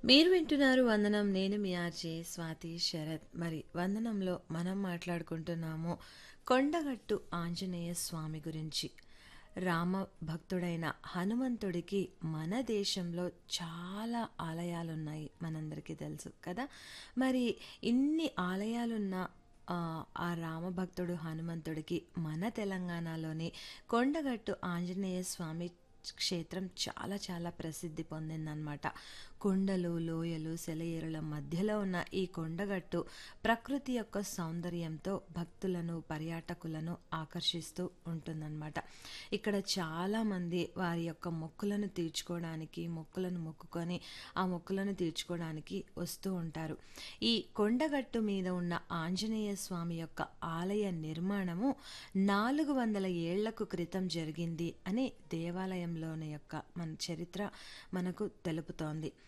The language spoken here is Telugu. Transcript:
మీరు వింటున్నారు వందనం నేను మీ ఆర్జే స్వాతి శరత్ మరి వందనంలో మనం మాట్లాడుకుంటున్నాము కొండగట్టు ఆంజనేయ స్వామి గురించి రామ భక్తుడైన హనుమంతుడికి మన దేశంలో చాలా ఆలయాలున్నాయి మనందరికీ తెలుసు కదా మరి ఇన్ని ఆలయాలున్న ఆ, ఆ రామభక్తుడు హనుమంతుడికి మన తెలంగాణలోని కొండగట్టు ఆంజనేయ స్వామి క్షేత్రం చాలా చాలా ప్రసిద్ధి పొందిందనమాట కొండలు లోయలు సెలయేరుల మధ్యలో ఉన్న ఈ కొండగట్టు ప్రకృతి యొక్క సౌందర్యంతో భక్తులను పర్యాటకులను ఆకర్షిస్తూ ఉంటుందన్నమాట ఇక్కడ చాలామంది వారి యొక్క మొక్కులను తీర్చుకోవడానికి మొక్కులను మొక్కుకొని ఆ మొక్కులను తీర్చుకోవడానికి వస్తూ ఉంటారు ఈ కొండగట్టు మీద ఉన్న ఆంజనేయ స్వామి యొక్క ఆలయ నిర్మాణము నాలుగు వందల ఏళ్లకు క్రితం జరిగింది అని దేవాలయంలోని యొక్క మన చరిత్ర మనకు తెలుపుతోంది